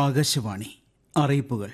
ആകാശവാണി അറിയിപ്പുകൾ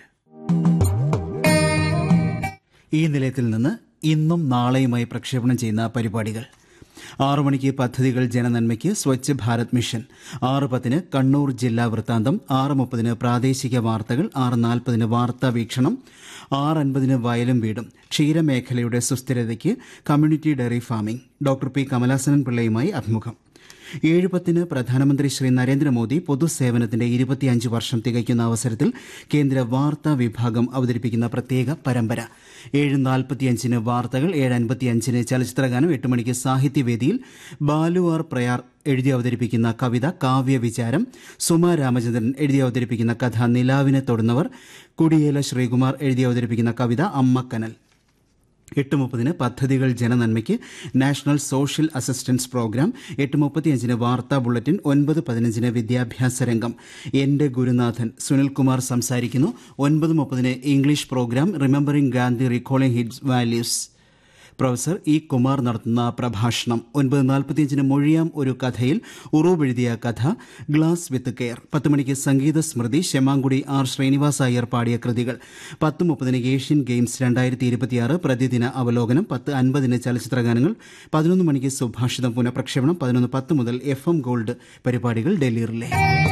ഈ നിലയത്തിൽ നിന്ന് ഇന്നും നാളെയുമായി പ്രക്ഷേപണം ചെയ്യുന്ന പരിപാടികൾ ആറു മണിക്ക് പദ്ധതികൾ ജനനന്മയ്ക്ക് സ്വച്ഛ് ഭാരത് മിഷൻ ആറ് പത്തിന് കണ്ണൂർ ജില്ലാ വൃത്താന്തം ആറ് മുപ്പതിന് പ്രാദേശിക വാർത്തകൾ ആറ് നാൽപ്പതിന് വാർത്താ വീക്ഷണം ആറ് അൻപതിന് വയലും വീടും ക്ഷീരമേഖലയുടെ സുസ്ഥിരതയ്ക്ക് community dairy farming doctor P Kamalasanan പിള്ളയുമായി അഭിമുഖം ഏഴ് പത്തിന് പ്രധാനമന്ത്രി ശ്രീ നരേന്ദ്രമോദി പൊതുസേവനത്തിന്റെ ഇരുപത്തിയഞ്ച് വർഷം തികയ്ക്കുന്ന അവസരത്തിൽ കേന്ദ്ര വാർത്താ വിഭാഗം അവതരിപ്പിക്കുന്ന പ്രത്യേക പരമ്പര ഏഴ് നാൽപ്പത്തിയഞ്ചിന് വാർത്തകൾ ഏഴ് അൻപത്തിയഞ്ചിന് ചലച്ചിത്രഗാനം എട്ട് മണിക്ക് സാഹിത്യവേദിയിൽ ബാലു ആർ പ്രയാർ എഴുതി അവതരിപ്പിക്കുന്ന കവിത കാവ്യവിചാരം സുമ രാമചന്ദ്രൻ എഴുതി അവതരിപ്പിക്കുന്ന കഥ നിലാവിനെ തൊടുന്നവർ കുടിയേല ശ്രീകുമാർ എഴുതി അവതരിപ്പിക്കുന്ന കവിത അമ്മക്കനൽ എട്ട് മുപ്പതിന് പദ്ധതികൾ ജനനന്മയ്ക്ക് നാഷണൽ സോഷ്യൽ അസിസ്റ്റൻസ് പ്രോഗ്രാം എട്ട് മുപ്പത്തിയഞ്ചിന് വാർത്താ ബുള്ളറ്റിൻ ഒൻപത് പതിനഞ്ചിന് വിദ്യാഭ്യാസ രംഗം എന്റെ ഗുരുനാഥൻ സുനിൽകുമാർ സംസാരിക്കുന്നു ഒൻപത് മുപ്പതിന് English program remembering Gandhi recalling his values professor E Kumar നടത്തുന്ന പ്രഭാഷണം ഒൻപത് നാൽപ്പത്തിയഞ്ചിന് മൊഴിയാം ഒരു കഥയിൽ ഉറൂബ് എഴുതിയ കഥ ഗ്ലാസ് വിത്ത് കെയർ പത്ത് മണിക്ക് സംഗീത സ്മൃതി ശെമാങ്കുടി ആർ ശ്രീനിവാസ അയ്യർ പാടിയ കൃതികൾ പത്ത് മുപ്പതിന് ഏഷ്യൻ ഗെയിംസ് രണ്ടായിരത്തി ഇരുപത്തിയാറ് പ്രതിദിന അവലോകനം പത്ത് അൻപതിന് ചലച്ചിത്രഗാനങ്ങൾ പതിനൊന്ന് മണിക്ക് സുഭാഷിതം പുനഃപ്രക്ഷേപണം പതിനൊന്ന് പത്ത് മുതൽ എഫ് എം ഗോൾഡ് പരിപാടികൾ ഡൽഹി റിലേ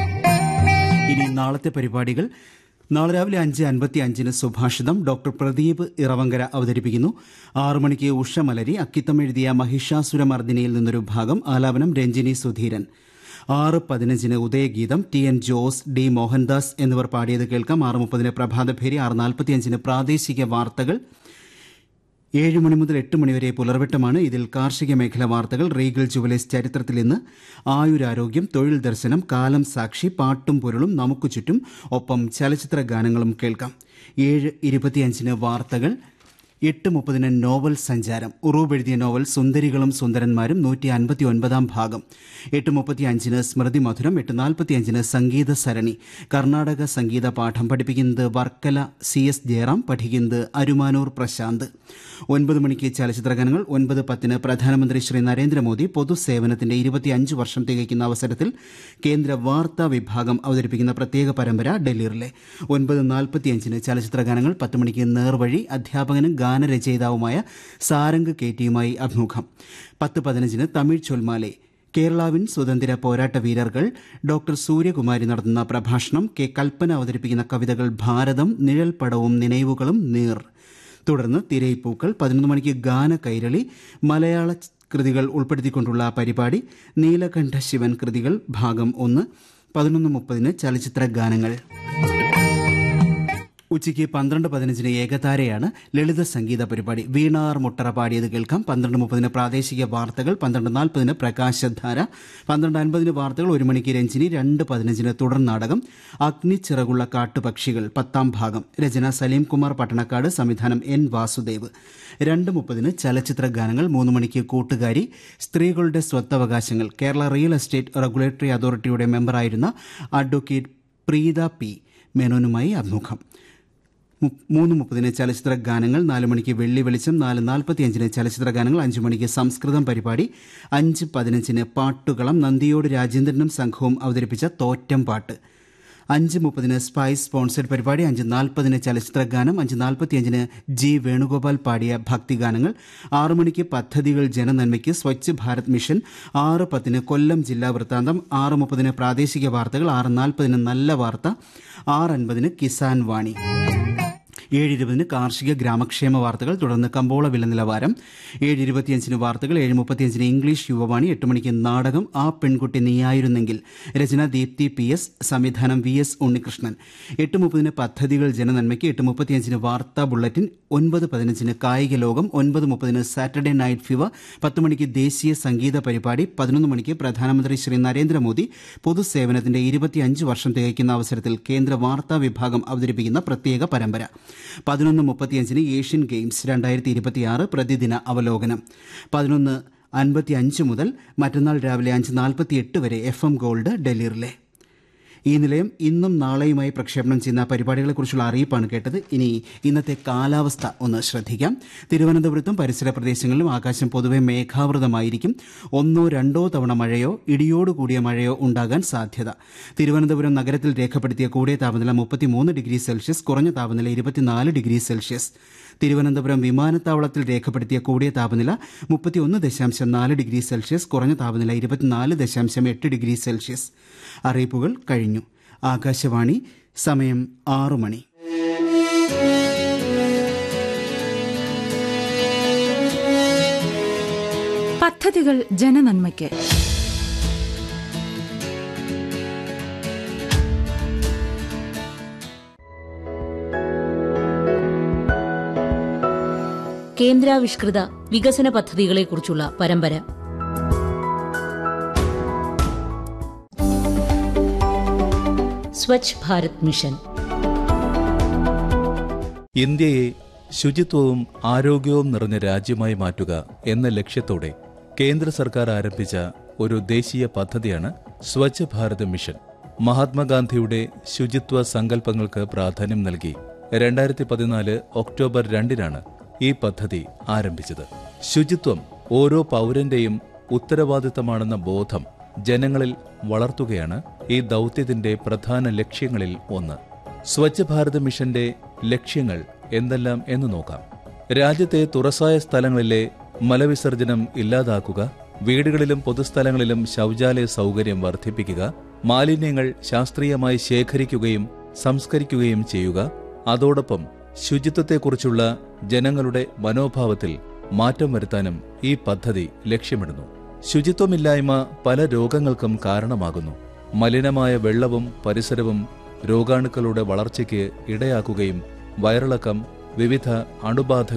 ഇനി നാളത്തെ പരിപാടികൾ നാളെ രാവിലെ അഞ്ച് അൻപത്തി അഞ്ചിന് സുഭാഷിതം ഡോക്ടർ പ്രദീപ് ഇറവങ്കര അവതരിപ്പിക്കുന്നു ആറു മണിക്ക് ഉഷമലരി അക്കിത്തം എഴുതിയ മഹിഷാസുരമർദ്ദിനിയിൽ നിന്നൊരു ഭാഗം ആലാപനം രഞ്ജിനി സുധീരൻ ആറ് പതിനഞ്ചിന് ഉദയഗീതം T N Jose D Mohandas എന്നിവർ പാടിയത് കേൾക്കാം ആറ് മുപ്പതിന് പ്രഭാതഭേരി ആറ് നാൽപ്പത്തിയഞ്ചിന് പ്രാദേശിക വാർത്തകൾ ഏഴ് മണി മുതൽ എട്ട് മണിവരെ പുലർവെട്ടമാണ് ഇതിൽ കാർഷിക മേഖല വാർത്തകൾ റീഗൽ ജുവലേഴ്സ് ചരിത്രത്തിൽ ഇന്ന് ആയുരാരോഗ്യം തൊഴിൽ ദർശനം കാലം സാക്ഷി പാട്ടും പൊരുളും നമുക്ക് ചുറ്റും ഒപ്പം ചലച്ചിത്ര ഗാനങ്ങളും കേൾക്കാം ഏഴ് ഇരുപത്തിയഞ്ചിന് വാർത്തകൾ എട്ട് മുപ്പതിന് നോവൽ സഞ്ചാരം ഉറൂബ് എഴുതിയ നോവൽ സുന്ദരികളും സുന്ദരന്മാരും നൂറ്റി അൻപത്തി ഒൻപതാം ഭാഗം എട്ട് മുപ്പത്തി അഞ്ചിന് സ്മൃതി മധുരം എട്ട് നാൽപ്പത്തി അഞ്ചിന് സംഗീത സരണി കർണാടക സംഗീത പാഠം പഠിപ്പിക്കുന്നത് വർക്കല സി എസ് ജയറാം പഠിക്കുന്നത് അരുമാനൂർ പ്രശാന്ത് ഒൻപത് മണിക്ക് ചലച്ചിത്രഗാനങ്ങൾ ഒൻപത് പത്തിന് പ്രധാനമന്ത്രി ശ്രീ നരേന്ദ്രമോദി പൊതുസേവനത്തിന്റെ ഇരുപത്തിയഞ്ച് വർഷം തികയ്ക്കുന്ന അവസരത്തിൽ കേന്ദ്ര വാർത്താ വിഭാഗം അവതരിപ്പിക്കുന്ന പ്രത്യേക പരമ്പര ഡൽഹിയിലെ ഒൻപത് നാൽപ്പത്തിയഞ്ചിന് ചലച്ചിത്രഗാനങ്ങൾ പത്ത് മണിക്ക് നേർവഴി അധ്യാപകനും ഗാനരചയിതാവുമായ സാരംഗ് കേറ്റിയുമായി അഭിമുഖം പത്ത് പതിനഞ്ചിന് തമിഴ് ചൊൽമാലെ കേരളാവിൻ സ്വതന്ത്ര പോരാട്ട വീരர்கள் ഡോക്ടർ സൂര്യകുമാരി നടത്തുന്ന പ്രഭാഷണം കെ കൽപ്പന അവതരിപ്പിക്കുന്ന കവിതകൾ ഭാരതം നിഴൽപ്പടവും നിனைവുകളും നീർ തുടർന്ന് തിരയിപ്പൂക്കൾ പതിനൊന്ന് മണിക്ക് ഗാന കൈരളി മലയാള കൃതികൾ ഉൾപ്പെടുത്തിക്കൊണ്ടുള്ള പരിപാടി നീലകണ്ഠ ശിവൻ കൃതികൾ ഭാഗം ഒന്ന് പതിനൊന്ന് മുപ്പതിന് ചലച്ചിത്ര ഗാനങ്ങൾ ഉച്ചയ്ക്ക് പന്ത്രണ്ട് പതിനഞ്ചിന് ഏകതാരയാണ് ലളിത സംഗീത പരിപാടി വീണാർ മുട്ടറ പാടിയത് കേൾക്കാം പന്ത്രണ്ട് മുപ്പതിന് പ്രാദേശിക വാർത്തകൾ പന്ത്രണ്ട് നാൽപ്പതിന് പ്രകാശധാര പന്ത്രണ്ട് അൻപതിന് വാർത്തകൾ ഒരു മണിക്ക് രഞ്ജിനി രണ്ട് പതിനഞ്ചിന് തുടർ നാടകം അഗ്നിച്ചിറകുള്ള കാട്ടുപക്ഷികൾ പത്താം ഭാഗം രചന സലീം കുമാർ പട്ടണക്കാട് സംവിധാനം എൻ വാസുദേവ് രണ്ട് മുപ്പതിന് ചലച്ചിത്ര ഗാനങ്ങൾ മൂന്ന് മണിക്ക് കൂട്ടുകാരി സ്ത്രീകളുടെ സ്വത്തവകാശങ്ങൾ കേരള റിയൽ എസ്റ്റേറ്റ് റെഗുലേറ്ററി അതോറിറ്റിയുടെ മെമ്പറായിരുന്ന അഡ്വക്കേറ്റ് പ്രീത പി മേനോനുമായി അഭിമുഖം മൂന്ന് മുപ്പതിന് ചലച്ചിത്ര ഗാനങ്ങൾ നാല് മണിക്ക് വെള്ളി വെളിച്ചം നാല് നാൽപ്പത്തിയഞ്ചിന് ചലച്ചിത്ര ഗാനങ്ങൾ അഞ്ച് മണിക്ക് സംസ്കൃതം പരിപാടി അഞ്ച് പതിനഞ്ചിന് പാട്ടുകളം നന്ദിയോട് രാജേന്ദ്രനും സംഘവും അവതരിപ്പിച്ച തോറ്റം പാട്ട് അഞ്ച് മുപ്പതിന് സ്പൈസ് സ്പോൺസർഡ് പരിപാടി അഞ്ച് നാൽപ്പതിന് ചലച്ചിത്ര ഗാനം അഞ്ച് നാൽപ്പത്തിയഞ്ചിന് ജി വേണുഗോപാൽ പാടിയ ഭക്തിഗാനങ്ങൾ ആറു മണിക്ക് പദ്ധതികൾ ജനനന്മയ്ക്ക് സ്വച്ഛ് ഭാരത് മിഷൻ ആറ് പത്തിന് കൊല്ലം ജില്ലാ വൃത്താന്തം ആറ് മുപ്പതിന് പ്രാദേശിക വാർത്തകൾ ആറ് നാൽപ്പതിന് നല്ല വാർത്ത ആറ് അൻപതിന് കിസാൻ വാണി ഏഴ് ഇരുപതിന് കാർഷിക ഗ്രാമക്ഷേമ വാർത്തകൾ തുടർന്ന് കമ്പോള വില നിലവാരം ഏഴ് ഇരുപത്തിയഞ്ചിന് വാർത്തകൾ ഏഴ് മുപ്പത്തിയഞ്ചിന് ഇംഗ്ലീഷ് യുവവാണി എട്ട് മണിക്ക് നാടകം ആ പെൺകുട്ടി നീയായിരുന്നെങ്കിൽ രചന ദീപ്തി പി എസ് സംവിധാനം വി എസ് ഉണ്ണികൃഷ്ണൻ എട്ട് മുപ്പതിന് പദ്ധതികൾ ജനനന്മയ്ക്ക് എട്ട് മുപ്പത്തിയഞ്ചിന് വാർത്താ ബുള്ളറ്റിൻ ഒൻപത് പതിനഞ്ചിന് കായിക ലോകം ഒൻപത് മുപ്പതിന് സാറ്റർഡേ നൈറ്റ് ഫീവർ പത്ത് മണിക്ക് ദേശീയ സംഗീത പരിപാടി പതിനൊന്ന് മണിക്ക് പ്രധാനമന്ത്രി ശ്രീ നരേന്ദ്രമോദി പൊതുസേവനത്തിന്റെ ഇരുപത്തിയഞ്ച് വർഷം തികയ്ക്കുന്ന അവസരത്തിൽ കേന്ദ്ര വാർത്താ വിഭാഗം അവതരിപ്പിക്കുന്ന പ്രത്യേക പരമ്പര പതിനൊന്ന് മുപ്പത്തിയഞ്ചിന് ഏഷ്യൻ ഗെയിംസ് രണ്ടായിരത്തി ഇരുപത്തിയാറ് പ്രതിദിന അവലോകനം പതിനൊന്ന് അൻപത്തി അഞ്ച് മുതൽ മറ്റന്നാൾ രാവിലെ അഞ്ച് നാൽപ്പത്തി എട്ട് വരെ എഫ് എം ഗോൾഡ് ഡൽഹിയിലെ ഈ നിലയം ഇന്നും നാളെയുമായി പ്രക്ഷേപണം ചെയ്യുന്ന പരിപാടികളെക്കുറിച്ചുള്ള അറിയിപ്പാണ് കേട്ടത് ഇനി ഇന്നത്തെ കാലാവസ്ഥ ഒന്ന് ശ്രദ്ധിക്കാം തിരുവനന്തപുരത്തും പരിസര പ്രദേശങ്ങളിലും ആകാശം പൊതുവെ മേഘാവൃതമായിരിക്കും ഒന്നോ രണ്ടോ തവണ മഴയോ ഇടിയോട് കൂടിയ മഴയോ ഉണ്ടാകാൻ സാധ്യത തിരുവനന്തപുരം നഗരത്തിൽ രേഖപ്പെടുത്തിയ കൂടിയ താപനില മുപ്പത്തിമൂന്ന് ഡിഗ്രി സെൽഷ്യസ് കുറഞ്ഞ താപനില ഇരുപത്തിനാല് ഡിഗ്രി സെൽഷ്യസ് തിരുവനന്തപുരം വിമാനത്താവളത്തിൽ രേഖപ്പെടുത്തിയ കൂടിയ താപനില മുപ്പത്തിയൊന്ന് ദശാംശം നാല് ഡിഗ്രി സെൽഷ്യസ് കുറഞ്ഞ താപനില ഇരുപത്തിനാല് ദശാംശം എട്ട് ഡിഗ്രി സെൽഷ്യസ് അറിയിപ്പുകൾ കഴിഞ്ഞു ആകാശവാണി സമയം ആറു മണി പദ്ധതികൾ ജനനന്മയ്ക്ക് കേന്ദ്രാവിഷ്കൃത വികസന പദ്ധതികളെക്കുറിച്ചുള്ള പരമ്പര സ്വച്ഛ് ഭാരത് മിഷൻ ഇന്ത്യയെ ശുചിത്വവും ആരോഗ്യവും നിറഞ്ഞ രാജ്യമായി മാറ്റുക എന്ന ലക്ഷ്യത്തോടെ കേന്ദ്ര സർക്കാർ ആരംഭിച്ച ഒരു ദേശീയ പദ്ധതിയാണ് സ്വച്ഛ് ഭാരത് മിഷൻ മഹാത്മാഗാന്ധിയുടെ ശുചിത്വ സങ്കല്പങ്ങൾക്ക് പ്രാധാന്യം നൽകി രണ്ടായിരത്തി പതിനാല് ഒക്ടോബർ രണ്ടിനാണ് ഈ പദ്ധതി ആരംഭിച്ചത് ശുചിത്വം ഓരോ പൗരന്റെയും ഉത്തരവാദിത്തമാണെന്ന ബോധം ജനങ്ങളിൽ വളർത്തുകയാണ് ഈ ദൗത്യത്തിന്റെ പ്രധാന ലക്ഷ്യങ്ങളിൽ ഒന്ന് സ്വച്ഛ് ഭാരത് മിഷന്റെ ലക്ഷ്യങ്ങൾ എന്തെല്ലാം എന്ന് നോക്കാം രാജ്യത്തെ തുറസായ സ്ഥലങ്ങളിലെ മലവിസർജനം ഇല്ലാതാക്കുക വീടുകളിലും പൊതുസ്ഥലങ്ങളിലും ശൗചാലയ സൗകര്യം വർദ്ധിപ്പിക്കുക മാലിന്യങ്ങൾ ശാസ്ത്രീയമായി ശേഖരിക്കുകയും സംസ്കരിക്കുകയും ചെയ്യുക അതോടൊപ്പം ശുചിത്വത്തെക്കുറിച്ചുള്ള ജനങ്ങളുടെ മനോഭാവത്തിൽ മാറ്റം വരുത്താനും ഈ പദ്ധതി ലക്ഷ്യമിടുന്നു ശുചിത്വമില്ലായ്മ പല രോഗങ്ങൾക്കും കാരണമാകുന്നു മലിനമായ വെള്ളവും പരിസരവും രോഗാണുക്കളുടെ വളർച്ചയ്ക്ക് ഇടയാക്കുകയും വയറിളക്കം വിവിധ അണുബാധകൾ